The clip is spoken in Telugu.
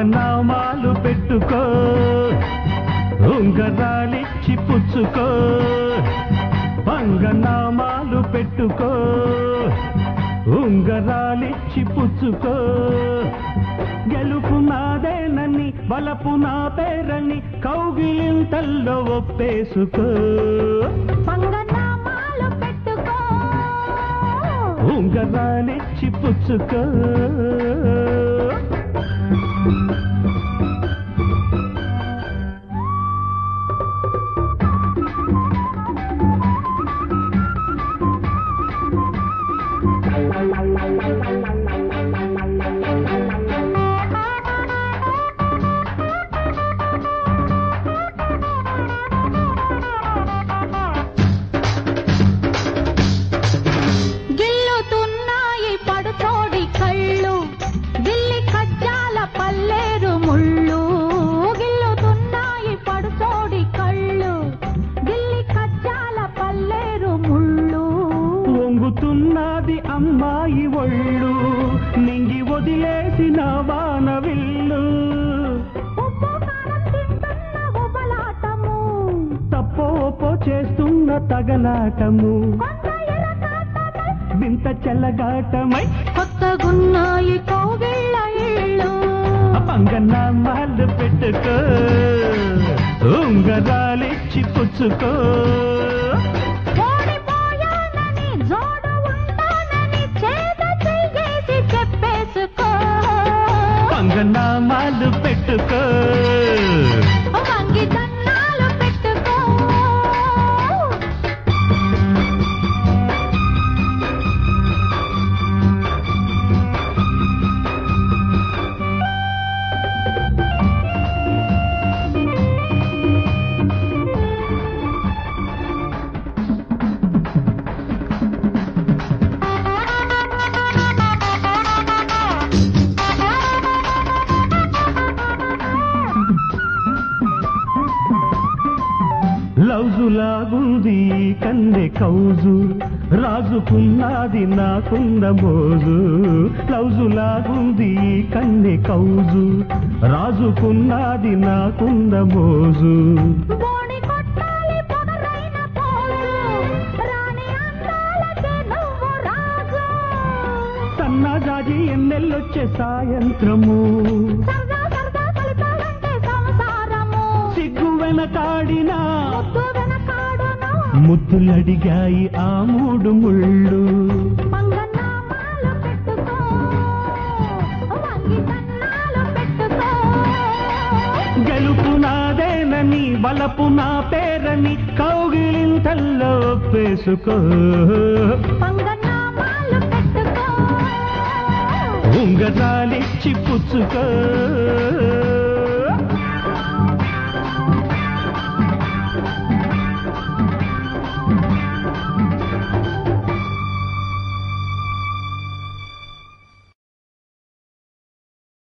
పంగనామాలు పెట్టుకో ఉంగరాలిచ్చి పుచ్చుకో పంగనామాలు పెట్టుకో ఉంగరాలిచ్చి పుచ్చుకో గెలుపు నాదేనని బలపు నా పేరని కౌగిలింతల్లో ఒప్పేసుకో పంగనామాలు పెట్టుకో ఉంగరాలిచ్చి పుచ్చుకో గిల్లుతున్నాయి పడుచోడి కళ్ళు గిల్లి కజ్జాల పల్లేరు ముళ్ళు గిల్లుతున్నాయి పడుచోడి కళ్ళు గిల్లి కజ్జాల పల్లేరు ముళ్ళు వంగుతున్నది అమ్మాయి ఒళ్ళు నింగి వదిలేసిన వానవిల్లు ఉప్పు కారం తింటున్న ఉబలాటము తప్పో ఒప్పో చేస్తున్న తగలాటము కొంత ఎరకాటమై వింత చెల్లగాటమై కొత్తగున్నాయి కోగిళ్ళ ఇళ్ళు పంగనామాలు పెట్టుకో ఉంగరాలిచ్చి పుచ్చుకో ఓడిపోయానని జోడు ఉంటానని చేత చెయ్యేసి చెప్పేసుకో పంగనామాలు పెట్టుకో వంగి దన్నాలు పెట్టుకో లౌజు లాగుంది కన్నె కౌజు రాజుకున్నది నాకున్న మోజు లౌజు లాగుంది కన్నె కౌజు రాజుకున్నది నాకున్న మోజు బోడి కొట్టాలి పొగరైన పోజు రాణి అందాలకే నువ్వు రాజు సన్నజాజి ఎన్నెల్లొచ్చే సాయంత్రము సరదా సరదా ఫలితాలంటే సంసారము సిగ్గు వెనకాడినా ముద్దు వెనకాడును ముద్దులడిగాయి ఆ మూడు ముళ్ళు పంగనామాలు పెట్టుకో వంగి దన్నాలు పెట్టుకో గెలుపు నాదేనని బలపు నా పేరని కౌగిలింతల్లో ఒప్పేసుకో పంగనామాలు పెట్టుకో ఉంగరాలిచ్చి పుచ్చుకో